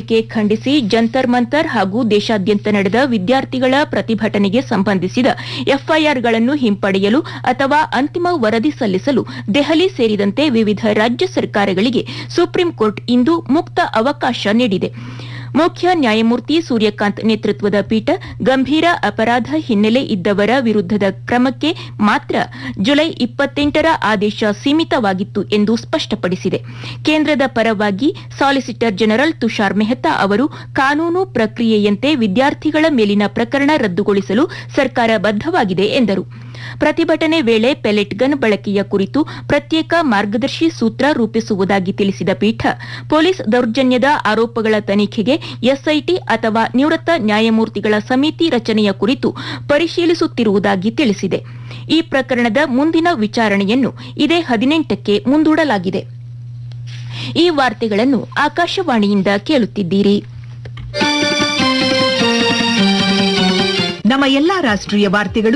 ಹೇಳಿಕೆ ಖಂಡಿಸಿ ಜಂತರ್ ಮಂತರ್ ಹಾಗೂ ದೇಶಾದ್ಯಂತ ನಡೆದ ವಿದ್ಯಾರ್ಥಿಗಳ ಪ್ರತಿಭಟನೆಗೆ ಸಂಬಂಧಿಸಿದ ಎಫ್ಐಆರ್ಗಳನ್ನು ಹಿಂಪಡೆಯಲು ಅಥವಾ ಅಂತಿಮ ವರದಿ ಸಲ್ಲಿಸಲು ದೆಹಲಿ ಸೇರಿದಂತೆ ವಿವಿಧ ರಾಜ್ಯ ಸರ್ಕಾರಗಳಿಗೆ ಸುಪ್ರೀಂ ಕೋರ್ಟ್ ಇಂದು ಮುಕ್ತ ಅವಕಾಶ ನೀಡಿದೆ ಮುಖ್ಯ ನ್ಯಾಯಮೂರ್ತಿ ಸೂರ್ಯಕಾಂತ್ ನೇತೃತ್ವದ ಪೀಠ ಗಂಭೀರ ಅಪರಾಧ ಹಿನ್ನೆಲೆ ಇದ್ದವರ ವಿರುದ್ದದ ಕ್ರಮಕ್ಕೆ ಮಾತ್ರ ಜುಲೈ ಇಪ್ಪತ್ತೆಂಟರ ಆದೇಶ ಸೀಮಿತವಾಗಿತ್ತು ಎಂದು ಸ್ಪಷ್ಟಪಡಿಸಿದೆ ಕೇಂದ್ರದ ಪರವಾಗಿ ಸಾಲಿಸಿಟರ್ ಜನರಲ್ ತುಷಾರ್ ಮೆಹ್ತಾ ಅವರು ಕಾನೂನು ಪ್ರಕ್ರಿಯೆಯಂತೆ ವಿದ್ಯಾರ್ಥಿಗಳ ಮೇಲಿನ ಪ್ರಕರಣ ರದ್ದುಗೊಳಿಸಲು ಸರ್ಕಾರ ಬದ್ದವಾಗಿದೆ ಎಂದರು ಪ್ರತಿಭಟನೆ ವೇಳೆ ಪೆಲೆಟ್ ಗನ್ ಬಳಕೆಯ ಕುರಿತು ಪ್ರತ್ಯೇಕ ಮಾರ್ಗದರ್ಶಿ ಸೂತ್ರ ರೂಪಿಸುವುದಾಗಿ ತಿಳಿಸಿದ ಪೀಠ ಪೊಲೀಸ್ ದೌರ್ಜನ್ಯದ ಆರೋಪಗಳ ತನಿಖೆಗೆ ಎಸ್ಐಟಿ ಅಥವಾ ನಿವೃತ್ತ ನ್ಯಾಯಮೂರ್ತಿಗಳ ಸಮಿತಿ ರಚನೆಯ ಕುರಿತು ಪರಿಶೀಲಿಸುತ್ತಿರುವುದಾಗಿ ತಿಳಿಸಿದೆ ಈ ಪ್ರಕರಣದ ಮುಂದಿನ ವಿಚಾರಣೆಯನ್ನು ಇದೇ ಹದಿನೆಂಟಕ್ಕೆ ಮುಂದೂಡಲಾಗಿದೆ ಈ ವಾರ್ತೆಗಳನ್ನು ಆಕಾಶವಾಣಿಯಿಂದ ಕೇಳುತ್ತಿದ್ದೀರಿ ನಮ್ಮ ಎಲ್ಲಾ ರಾಷ್ಟ್ರೀಯ ವಾರ್ತೆಗಳು